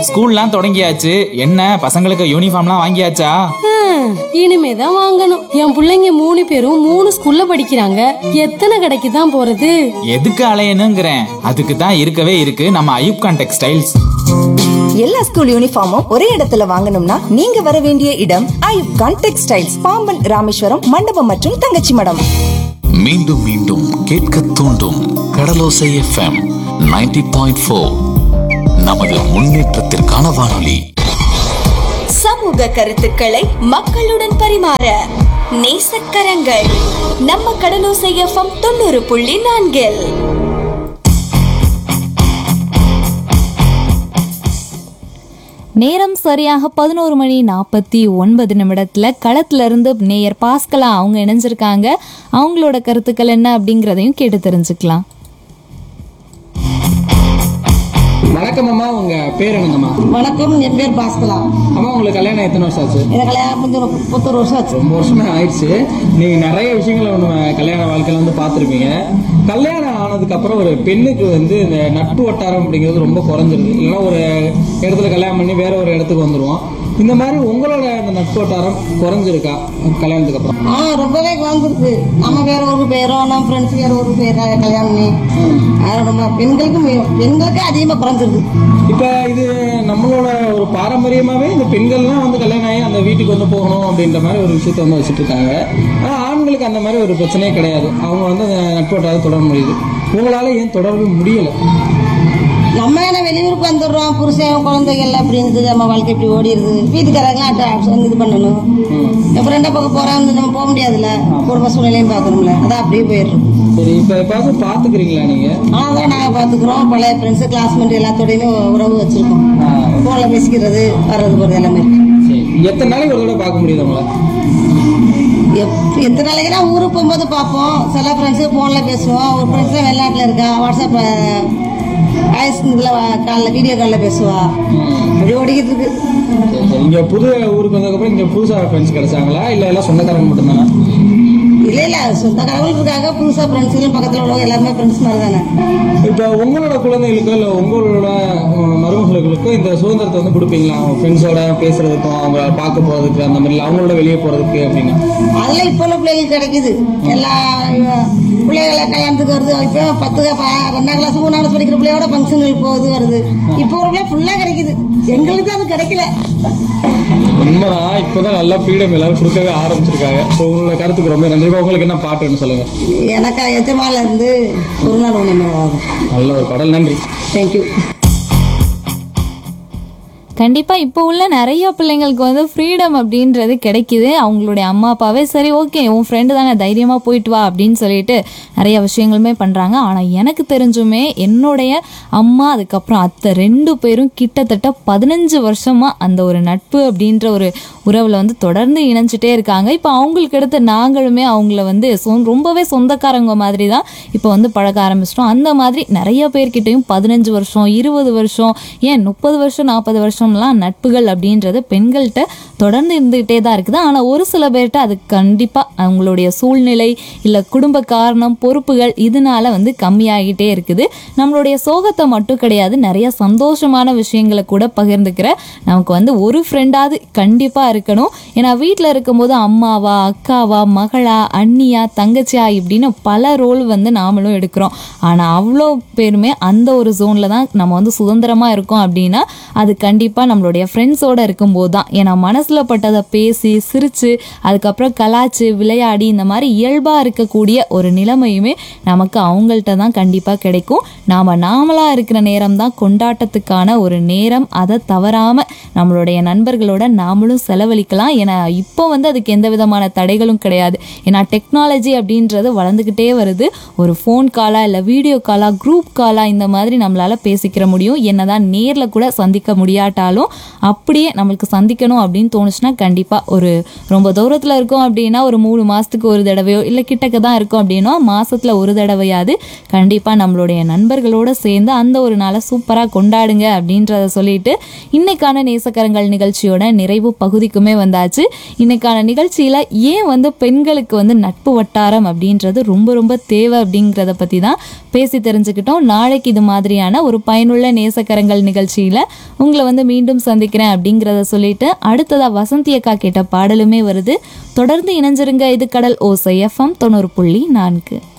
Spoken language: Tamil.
ஸ்கூல்லாம் தொடங்கியாச்சு என்ன பசங்களுக்கு யூனிஃபார்ம்லாம் வாங்கியாச்சா ஹம், இனிமேதான் வாங்கணும் என் பிள்ளைங்க மூணு பேரும் மூணு ஸ்கூல்ல படிக்கிறாங்க எத்தனை கடைக்கு தான் போறது எதுக்கு அலையணுங்கிறேன் அதுக்கு தான் இருக்கவே இருக்கு நம்ம ஐயூப்கான் டெக்ஸ்டைல்ஸ் எல்லா ஸ்கூல் யூனிஃபார்மும் ஒரே இடத்துல வாங்கணும்னா நீங்க வர வேண்டிய இடம் ஐயூப் கான் டெக்ஸ்டைல்ஸ் பாம்பன் ராமேஸ்வரம் மண்டபம் மற்றும் தங்கச்சி மடம் மீண்டும் மீண்டும் கேட்க தூண்டும் கடலோசை எஃப்எம் 90.4 பாயிண்ட் ஃபோர் நமது முன்னேற்றத்திற்கான வானொலி சமூக கருத்துக்களை மக்களுடன் பரிமாற நேசக்கரங்கள் நம்ம கடலோசை எஃப்எம் தொண்ணூறு புள்ளி நான்கில் நேரம் சரியாக பதினோரு மணி நாற்பத்தி ஒன்பது நிமிடத்துல களத்துல இருந்து நேயர் பாஸ்கலா அவங்க இணைஞ்சிருக்காங்க அவங்களோட கருத்துக்கள் என்ன அப்படிங்கிறதையும் கேட்டு தெரிஞ்சுக்கலாம் வணக்கம் அம்மா உங்க பேர் என்னங்கம்மா வணக்கம் என் பேர் பாஸ்கலா அம்மா உங்களுக்கு கல்யாணம் எத்தனை வருஷம் ஆச்சு எனக்கு கல்யாணம் முடிஞ்சு ஒரு முப்பத்தொரு வருஷம் ஆச்சு ரொம்ப வருஷமே ஆயிடுச்சு நீங்க நிறைய விஷயங்களை நம்ம கல்யாண வாழ்க்கையில வந்து பார்த்திருப்பீங்க கல்யாணம் ஆனதுக்கு அப்புறம் ஒரு பெண்ணுக்கு வந்து இந்த நட்பு வட்டாரம் அப்படிங்கிறது ரொம்ப குறைஞ்சிருது இல்லைன்னா ஒரு இடத்துல கல்யாணம் பண்ணி வேற ஒரு இடத்துக்கு வந்துருவோம் இந்த மாதிரி உங்களோட அந்த நட்பு வட்டாரம் குறைஞ்சிருக்கா கல்யாணத்துக்கு அப்புறம் ஆ ரொம்பவே குழந்திருக்கு நம்ம வேற ஒரு பேரும் நம்ம ஃப்ரெண்ட்ஸ் வேற ஒரு பேர் கல்யாணம் பண்ணி அது ரொம்ப பெண்களுக்கு மி- பெண்களுக்கு அதிகமாக குறைஞ்சிருக்கு இப்ப இது நம்மளோட ஒரு பாரம்பரியமாவே இந்த பெண்கள்லாம் வந்து கல்யாணம் ஆகி அந்த வீட்டுக்கு வந்து போகணும் அப்படின்ற மாதிரி ஒரு விஷயத்த வந்து வச்சுட்டு இருக்காங்க ஆனா ஆண்களுக்கு அந்த மாதிரி ஒரு பிரச்சனையே கிடையாது அவங்க வந்து அந்த நட்பு வட்டாரத்தை தொடர முடியுது உங்களால ஏன் தொடரவே முடியல நம்ம என்ன வெளியூருக்கு வந்துடுறோம் புருஷன் குழந்தைகள் அப்படின்னு நம்ம வாழ்க்கை இப்படி ஓடிடுது வீட்டுக்காரங்களாம் அட்ட- இது பண்ணணும் இப்போ ரெண்டா பக்கம் போறாங்க நம்ம போக முடியாதுல்ல குடும்ப சூழ்நிலையும் பார்க்கணும்ல அதான் அப்படியே போயிடுறோம் சரி இப்ப எப்பாவது பாத்துக்கிறீங்களா நீங்க ஆனால் அதான் நாங்கள் பார்த்துக்குறோம் பழைய ஃப்ரெண்ட்ஸு கிளாஸ்மேட் எல்லாத்தோடையுமே உறவு வச்சிருக்கோம் ஆ, ஃபோனில் பேசிக்கிறது வர்றது போகிறது எல்லாமே இருக்கு சரி எத்தனை நாளைக்கு ஒரு தடவை பார்க்க முடியுது உங்களை எப்- எத்தனை நாளைக்குனா ஊருக்கு போகும்போது பார்ப்போம் சில ஃப்ரெண்ட்ஸு ஃபோனில் பேசுவோம் ஒரு ஃப்ரெண்ட்ஸ் வெளிநாட்டில் இருக்கா வாட்ஸ்அப் வாய்ஸ் இதில் காலில் வீடியோ காலில் பேசுவா அப்படி ஓடிக்கிட்டு இருக்கு சரி சரி இங்க புது ஊருக்கு வந்ததுக்கப்புறம் இங்க புதுசா ஃப்ரெண்ட்ஸ் கிடைச்சாங்களா இல்ல எல்லாம் சொந்தக்காரங்க மட்டும்தானா இல்லை இல்லை சொந்தக்காரங்களும் இருக்காங்க புதுசாக ஃப்ரெண்ட்ஸுகளும் பக்கத்தில் உள்ளவங்க எல்லாருமே ஃப்ரெண்ட்ஸ் மாதிரி தானே இப்ப உங்களோட குழந்தைகளுக்கோ இல்ல உங்களோட அஹ், மருமகளுக்கோ இந்த சுதந்திரத்தை வந்து கொடுப்பீங்களா அவங்க ஃப்ரெண்ட்ஸோட பேசுறதுக்கும் அவங்க பார்க்க போறதுக்கு அந்த மாதிரி அவங்களோட வெளியே போறதுக்கு அப்படின்னு அதெல்லாம் இப்போ உள்ள பிள்ளைகளுக்கு கிடைக்குது எல்லா அஹ், பிள்ளைகளை கல்யாணத்துக்கு வருது இப்போ பத்து ப- ரெண்டாம் கிளாஸ் மூணாம் கிளாஸ் படிக்கிற பிள்ளையோட ஃபங்க்ஷனுக்கு போகுது வருது இப்போ ஒரு பிள்ளை ஃபுல்லாக கிடைக்குது எங்களுக்கு அது கிடைக்கல உண்மைதான் இப்பதான் நல்லா ஃப்ரீடம் எல்லாரும் கொடுக்கவே ஆரம்பிச்சிருக்காங்க ஸோ உங்களோட கருத்துக்கு ரொம்ப நன்றி இப்ப உங்களுக்கு என்ன பாட்டுன்னு சொல்லுங்க எனக்கு எஜமால இருந்து ஒரு நாள் ஒன்று ஆகும் நல்ல ஒரு பாடல் நன்றி தேங்க்யூ கண்டிப்பாக இப்போ உள்ள நிறைய பிள்ளைங்களுக்கு வந்து ஃப்ரீடம் அப்படின்றது கிடைக்குது அவங்களுடைய அம்மா அப்பாவே சரி ஓகே உன் ஃப்ரெண்டு தானே தைரியமாக போயிட்டு வா அப்படின்னு சொல்லிட்டு நிறைய விஷயங்களுமே பண்ணுறாங்க ஆனால் எனக்கு தெரிஞ்சுமே என்னுடைய அம்மா அதுக்கப்புறம் அத்தை ரெண்டு பேரும் கிட்டத்தட்ட பதினஞ்சு வருஷமாக அந்த ஒரு நட்பு அப்படின்ற ஒரு உறவில் வந்து தொடர்ந்து இணைஞ்சிட்டே இருக்காங்க இப்போ அவங்களுக்கு அடுத்து நாங்களுமே அவங்கள வந்து சொ- ரொம்பவே சொந்தக்காரங்க மாதிரி தான் இப்போ வந்து பழக ஆரம்பிச்சிட்டோம் அந்த மாதிரி நிறைய பேர்கிட்டயும் பதினஞ்சு வருஷம் இருபது வருஷம் ஏன் முப்பது வருஷம் நாற்பது வருஷம்லாம் நட்புகள் அப்படின்றது பெண்கள்கிட்ட தொடர்ந்து இருந்துகிட்டே தான் இருக்குது ஆனால் ஒரு சில பேர்கிட்ட அது கண்டிப்பாக அவங்களுடைய சூழ்நிலை இல்லை குடும்ப காரணம் பொறுப்புகள் இதனால வந்து கம்மியாகிட்டே இருக்குது நம்மளுடைய சோகத்தை மட்டும் கிடையாது நிறைய சந்தோஷமான விஷயங்களை கூட பகிர்ந்துக்கிற நமக்கு வந்து ஒரு ஃப்ரெண்டாவது கண்டிப்பாக இருக்கணும் ஏன்னா வீட்டில் இருக்கும்போது அம்மாவா அக்காவா மகளா அண்ணியா தங்கச்சியா இப்படின்னு பல ரோல் வந்து நாமளும் எடுக்கிறோம் ஆனால் அவ்வளோ பேருமே அந்த ஒரு ஜோனில் தான் நம்ம வந்து சுதந்திரமாக இருக்கோம் அப்படின்னா அது கண்டிப்பாக நம்மளுடைய ஃப்ரெண்ட்ஸோட இருக்கும்போது தான் ஏன்னா மனசில் பட்டதை பேசி சிரித்து அதுக்கப்புறம் கலாச்சு விளையாடி இந்த மாதிரி இயல்பாக இருக்கக்கூடிய ஒரு நிலைமையுமே நமக்கு அவங்கள்ட்ட தான் கண்டிப்பாக கிடைக்கும் நாம் நாமளாக இருக்கிற நேரம் தான் கொண்டாட்டத்துக்கான ஒரு நேரம் அதை தவறாமல் நம்மளுடைய நண்பர்களோட நாமளும் செலவழிக்கலாம் ஏன்னா இப்போ வந்து அதுக்கு எந்த விதமான தடைகளும் கிடையாது ஏன்னா டெக்னாலஜி அப்படின்றது வளர்ந்துக்கிட்டே வருது ஒரு ஃபோன் காலா இல்லை வீடியோ காலா குரூப் காலா இந்த மாதிரி நம்மளால் பேசிக்கிற முடியும் என்னதான் நேரில் கூட சந்திக்க முடியாட்டாலும் அப்படியே நம்மளுக்கு சந்திக்கணும் அப்படின்னு தோணுச்சுன்னா கண்டிப்பாக ஒரு ரொம்ப தூரத்தில் இருக்கோம் அப்படின்னா ஒரு மூணு மாதத்துக்கு ஒரு தடவையோ இல்லை கிட்டக்க தான் இருக்கோம் அப்படின்னா மாதத்தில் ஒரு தடவையாவது கண்டிப்பாக நம்மளுடைய நண்பர்களோட சேர்ந்து அந்த ஒரு நாளை சூப்பராக கொண்டாடுங்க அப்படின்றத சொல்லிட்டு இன்னைக்கான நேசக்கரங்கள் நிகழ்ச்சியோட நிறைவு பகுதிக்கு முடிவுக்குமே வந்தாச்சு இன்னைக்கான நிகழ்ச்சியில் ஏன் வந்து பெண்களுக்கு வந்து நட்பு வட்டாரம் அப்படின்றது ரொம்ப ரொம்ப தேவை அப்படிங்கிறத பற்றி தான் பேசி தெரிஞ்சுக்கிட்டோம் நாளைக்கு இது மாதிரியான ஒரு பயனுள்ள நேசக்கரங்கள் நிகழ்ச்சியில் உங்களை வந்து மீண்டும் சந்திக்கிறேன் அப்படிங்கிறத சொல்லிட்டு அடுத்ததாக வசந்தி அக்கா கேட்ட பாடலுமே வருது தொடர்ந்து இணைஞ்சிருங்க இது கடல் ஓசை எஃப்எம் தொண்ணூறு புள்ளி நான்கு